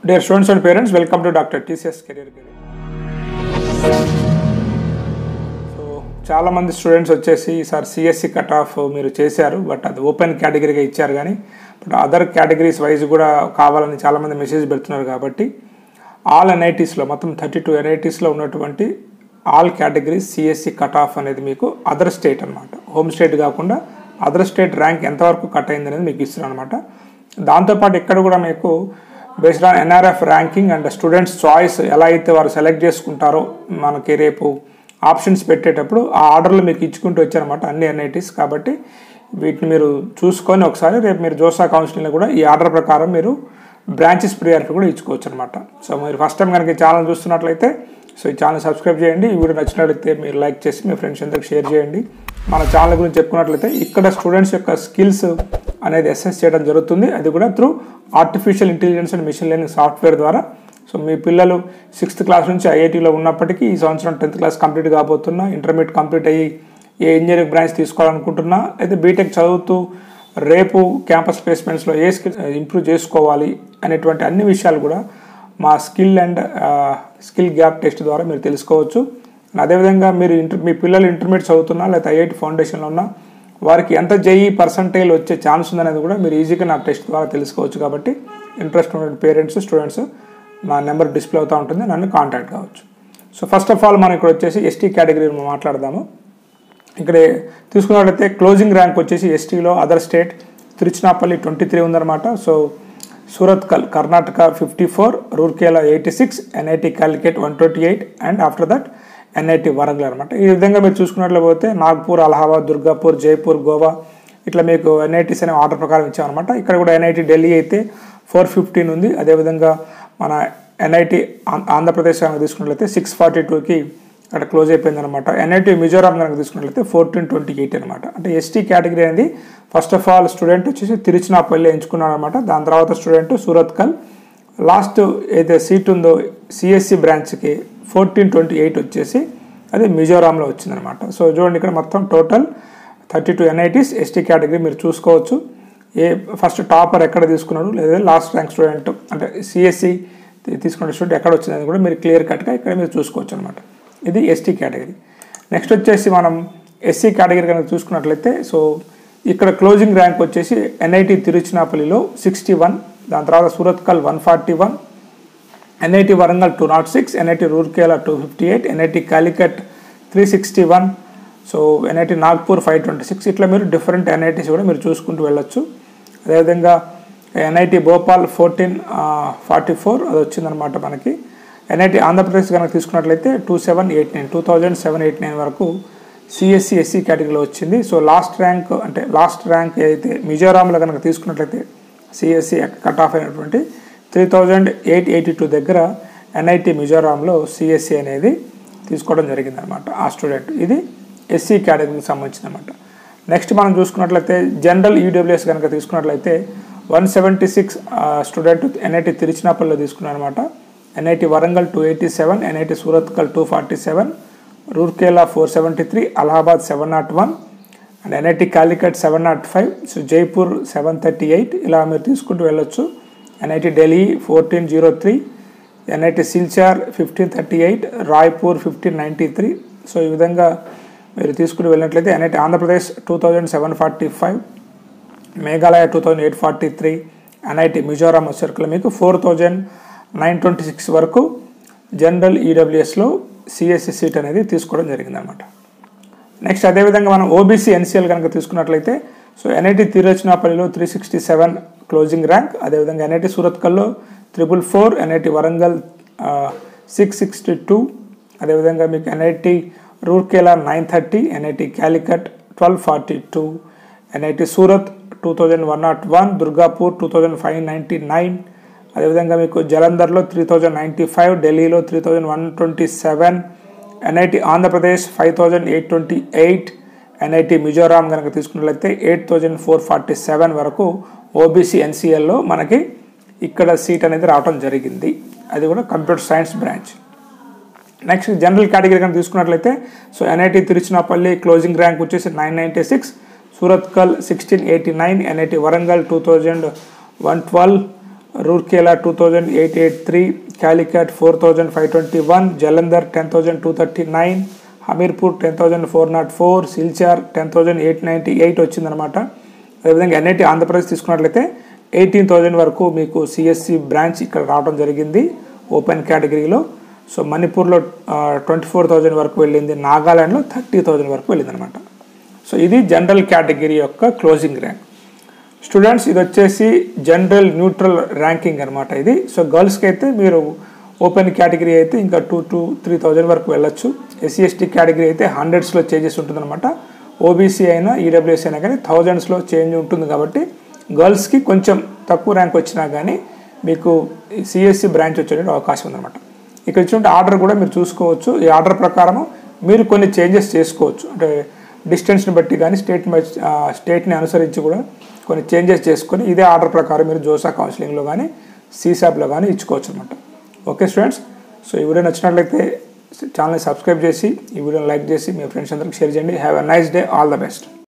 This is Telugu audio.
Dear students and parents, welcome to Dr. TCS Career Career. So చాలామంది స్టూడెంట్స్ వచ్చేసి సార్ సిఎస్సి కట్ ఆఫ్ మీరు చేశారు బట్ అది ఓపెన్ కేటగిరీగా ఇచ్చారు కానీ బట్ అదర్ కేటగిరీస్ వైజ్ కూడా కావాలని చాలామంది మెసేజ్ పెడుతున్నారు కాబట్టి ఆల్ ఎన్ఐటీస్లో మొత్తం థర్టీ టూ ఎన్ఐటీస్లో ఉన్నటువంటి all categories CSE cut off అనేది మీకు అదర్ స్టేట్ అనమాట హోమ్ స్టేట్ కాకుండా అదర్ స్టేట్ ర్యాంక్ ఎంతవరకు కట్ అయింది అనేది మీకు ఇస్తున్నాను అనమాట దాంతోపాటు ఇక్కడ కూడా మీకు based on NRF ranking and students choice ఎలా అయితే వారు సెలెక్ట్ చేసుకుంటారో మనకి రేపు ఆప్షన్స్ పెట్టేటప్పుడు ఆ ఆర్డర్లు మీకు ఇచ్చుకుంటూ వచ్చారనమాట అన్ని ఎన్ఐటీస్ కాబట్టి వీటిని మీరు చూసుకొని ఒకసారి రేపు మీరు జోసా కౌన్సిలింగ్లో కూడా ఈ ఆర్డర్ ప్రకారం మీరు బ్రాంచెస్ ప్రియారిటీ కూడా ఇచ్చుకోవచ్చు అనమాట సో మీరు ఫస్ట్ టైం కనుక ఈ ఛానల్ చూస్తున్నట్లయితే సో ఈ ఛానల్ సబ్స్క్రైబ్ చేయండి ఈ వీడియో నచ్చినట్లయితే మీరు లైక్ చేసి మీ ఫ్రెండ్స్ అందరికి షేర్ చేయండి మన ఛానల్ గురించి చెప్పుకున్నట్లయితే ఇక్కడ స్టూడెంట్స్ యొక్క స్కిల్స్ అనేది అసెస్ చేయడం జరుగుతుంది అది కూడా through artificial intelligence and machine learning software ద్వారా సో మీ పిల్లలు సిక్స్త్ క్లాస్ నుంచి ఐఐటీలో ఉన్నప్పటికీ ఈ సంవత్సరం టెన్త్ క్లాస్ కంప్లీట్ కాబోతున్నా ఇంటర్మీడియట్ కంప్లీట్ అయ్యి ఏ ఇంజనీరింగ్ బ్రాంచ్ తీసుకోవాలనుకుంటున్నా అయితే బీటెక్ చదువుతూ రేపు క్యాంపస్ ప్లేస్మెంట్స్లో ఏ స్కిల్ ఇంప్రూవ్ చేసుకోవాలి అనేటువంటి అన్ని విషయాలు కూడా మా skill and skill gap test ద్వారా మీరు తెలుసుకోవచ్చు అదేవిధంగా మీరు ఇంటర్ మీ పిల్లలు ఇంటర్మీడియట్ చదువుతున్నా లేకపోతే ఐఐటి ఫౌండేషన్లో ఉన్నా వారికి ఎంత జేఈ పర్సంటేజ్ వచ్చే ఛాన్స్ ఉందనేది కూడా మీరు ఈజీగా నా టెస్ట్ ద్వారా తెలుసుకోవచ్చు కాబట్టి ఇంట్రెస్ట్ ఉన్న పేరెంట్స్ స్టూడెంట్స్ నా నెంబర్ డిస్ప్లే అవుతూ ఉంటుంది నన్ను కాంటాక్ట్ కావచ్చు సో ఫస్ట్ ఆఫ్ ఆల్ మనం ఇక్కడ వచ్చేసి ఎస్టీ కేటగిరీ మాట్లాడదాము ఇక్కడ తీసుకున్నట్లయితే క్లోజింగ్ ర్యాంక్ వచ్చేసి ఎస్టీలో other state Tiruchirappalli twenty three ఉందన్నమాట so Surathkal Karnataka fifty four Rourkela eighty six NIT Calicut one twenty eight and after that NIT Warangal అనమాట ఈ విధంగా మీరు చూసుకున్నట్లయితే నాగ్పూర్ అలహాబాద్ దుర్గాపూర్ జైపూర్ గోవా ఇట్లా మీకు ఎన్ఐటీస్ అనే ఆర్డర్ ప్రకారం ఇచ్చామన్నమాట ఇక్కడ కూడా ఎన్ఐటి ఢిల్లీ అయితే ఫోర్ ఫిఫ్టీన్ ఉంది అదేవిధంగా మన ఎన్ఐటి ఆంధ్రప్రదేశ్ కనుక తీసుకున్నట్లయితే సిక్స్ ఫార్టీ టూకి అక్కడ క్లోజ్ అయిపోయింది అనమాట ఎన్ఐటి మిజోరాం కనుక తీసుకున్నట్లయితే ఫోర్టీన్ ట్వంటీ ఎయిట్ అనమాట అంటే ఎస్టీ కేటగిరీ అనేది ఫస్ట్ ఆఫ్ ఆల్ స్టూడెంట్ వచ్చేసి తిరుచినాపల్లి ఎంచుకున్నాడు అనమాట దాని తర్వాత స్టూడెంట్ సూరత్కల్ లాస్ట్ ఏదైతే సీట్ ఉందో సిఎస్సి బ్రాంచ్కి ఫోర్టీన్ ట్వంటీ ఎయిట్ వచ్చేసి అది మిజోరాంలో వచ్చిందనమాట సో చూడండి ఇక్కడ మొత్తం total thirty two NITs ST category మీరు చూసుకోవచ్చు ఏ ఫస్ట్ టాపర్ ఎక్కడ తీసుకున్నాడు లేదా లాస్ట్ ర్యాంక్ స్టూడెంట్ అంటే సిఎస్సి తీసుకున్న స్టూడెంట్ ఎక్కడ వచ్చిందని కూడా మీరు క్లియర్ కట్గా ఇక్కడ మీరు చూసుకోవచ్చు అనమాట ఇది ఎస్టీ కేటగిరీ నెక్స్ట్ వచ్చేసి మనం ఎస్సీ కేటగిరీ కనుక చూసుకున్నట్లయితే సో ఇక్కడ క్లోజింగ్ ర్యాంక్ వచ్చేసి ఎన్ఐటి తిరుచినాపల్లిలో సిక్స్టీ వన్ దాని తర్వాత Surathkal one forty one NIT Warangal two nought six NIT Rourkela two fifty eight NIT Calicut three sixty one so NIT Nagpur five twenty six ఇట్లా మీరు డిఫరెంట్ ఎన్ఐటీస్ కూడా మీరు చూసుకుంటూ వెళ్ళొచ్చు అదేవిధంగా NIT Bhopal fourteen forty four అది వచ్చిందనమాట మనకి ఎన్ఐటి ఆంధ్రప్రదేశ్ కనుక తీసుకున్నట్లయితే two seven eight nine two thousand seven eight nine వరకు సిఎస్సి ఎస్సీ కేటగిరీలో వచ్చింది సో లాస్ట్ ర్యాంక్ అంటే లాస్ట్ ర్యాంక్ ఏదైతే మిజోరాంలో కనుక తీసుకున్నట్లయితే సిఎస్సి కట్ ఆఫ్ అయినటువంటి three thousand eight eighty two దగ్గర ఎన్ఐటి మిజోరాంలో సిఎస్సి అనేది తీసుకోవడం జరిగిందనమాట ఆ స్టూడెంట్ ఇది ఎస్సీ కేటగిరీకి సంబంధించిన అనమాట నెక్స్ట్ మనం చూసుకున్నట్లయితే జనరల్ ఈడబ్ల్యూఎస్ కనుక తీసుకున్నట్లయితే one seventy six student NIT తిరుచినాపల్లిలో తీసుకున్నాను అనమాట NIT Warangal two eighty seven NIT Surathkal two forty seven Rourkela four seventy three Allahabad seven nought one and NIT Calicut seven nought five so Jaipur seven thirty eight ఇలా మీరు తీసుకుంటూ వెళ్ళొచ్చు NIT Delhi fourteen zero three NIT Silchar fifteen thirty eight Raipur fifteen ninety three so ఈ విధంగా మీరు తీసుకుని వెళ్ళినట్లయితే NIT Andhra Pradesh two thousand seven forty five Meghalaya two thousand eight forty three NIT Mizoram వచ్చేసరికి మీకు four thousand nine twenty six వరకు జనరల్ ఈడబ్ల్యూఎస్లో సిఎస్సి సీట్ అనేది తీసుకోవడం జరిగిందనమాట నెక్స్ట్ అదేవిధంగా మనం ఓబీసీ ఎన్సీఎల్ కనుక తీసుకున్నట్లయితే సో ఎన్ఐటి తిరుచినాపల్లిలో three sixty seven closing rank అదేవిధంగా ఎన్ఐటి సూరత్కల్లో triple four NIT Warangal six sixty two అదేవిధంగా మీకు NIT Rourkela nine thirty NIT Calicut twelve forty two NIT Surat two thousand one nought one Durgapur two thousand five ninety nine అదేవిధంగా మీకు జలంధర్లో త్రీ థౌజండ్ నైంటీ ఫైవ్ ఢిల్లీలో three thousand one twenty seven NIT Andhra Pradesh five thousand eight twenty eight NIT Mizoram కనుక తీసుకున్నట్లయితే eight thousand four forty seven వరకు ఓబీసీ ఎన్సీఎల్లో మనకి ఇక్కడ సీట్ అనేది రావడం జరిగింది అది కూడా computer science branch next general category కనుక తీసుకున్నట్లయితే so NIT Tiruchirappalli closing rank వచ్చేసి nine ninety six Surathkal sixteen eighty nine NIT Warangal two thousand one twelve Rourkela two thousand eight eight three Calicut four thousand five twenty one Jalandhar ten thousand two thirty nine Hamirpur ten thousand four nought four Silchar ten thousand eight ninety eight వచ్చిందనమాట అదేవిధంగా ఎన్ఐటి ఆంధ్రప్రదేశ్ తీసుకున్నట్లయితే ఎయిటీన్ థౌజండ్ వరకు మీకు సిఎస్సి బ్రాంచ్ ఇక్కడ రావడం జరిగింది ఓపెన్ కేటగిరీలో సో మణిపూర్లో ట్వంటీ ఫోర్ థౌజండ్ వరకు వెళ్ళింది నాగాలాండ్లో థర్టీ థౌజండ్ వరకు వెళ్ళింది అనమాట సో ఇది జనరల్ కేటగిరీ యొక్క క్లోజింగ్ ర్యాంక్ స్టూడెంట్స్ ఇది వచ్చేసి జనరల్ న్యూట్రల్ ర్యాంకింగ్ అనమాట ఇది సో గర్ల్స్కి అయితే మీరు ఓపెన్ కేటగిరీ అయితే ఇంకా టూ టు త్రీ థౌజండ్ వరకు వెళ్ళొచ్చు ఎస్సీ ఎస్టీ కేటగిరీ అయితే హండ్రెడ్స్లో చేంజెస్ ఉంటుందన్నమాట ఓబీసీ అయినా ఈడబ్ల్యూఎస్ అయినా కానీ థౌజండ్స్లో చేంజ్ ఉంటుంది కాబట్టి గర్ల్స్కి కొంచెం తక్కువ ర్యాంక్ వచ్చినా కానీ మీకు సిఎస్సి బ్రాంచ్ వచ్చే అవకాశం ఉందన్నమాట ఇక్కడ ఇచ్చిన ఆర్డర్ కూడా మీరు చూసుకోవచ్చు ఈ ఆర్డర్ ప్రకారం మీరు కొన్ని చేంజెస్ చేసుకోవచ్చు అంటే డిస్టెన్స్ని బట్టి కానీ స్టేట్ స్టేట్ని అనుసరించి కూడా కొన్ని చేంజెస్ చేసుకొని ఇదే ఆర్డర్ ప్రకారం మీరు జోసా కౌన్సిలింగ్లో కానీ సీసాప్లో కానీ ఇచ్చుకోవచ్చు అనమాట ఓకే స్టూడెంట్స్ సో ఈ వీడియో నచ్చినట్లయితే ఛానల్ని సబ్స్క్రైబ్ చేసి ఈ వీడియోని లైక్ చేసి మీ ఫ్రెండ్స్ అందరికి షేర్ చేయండి have a nice day all the best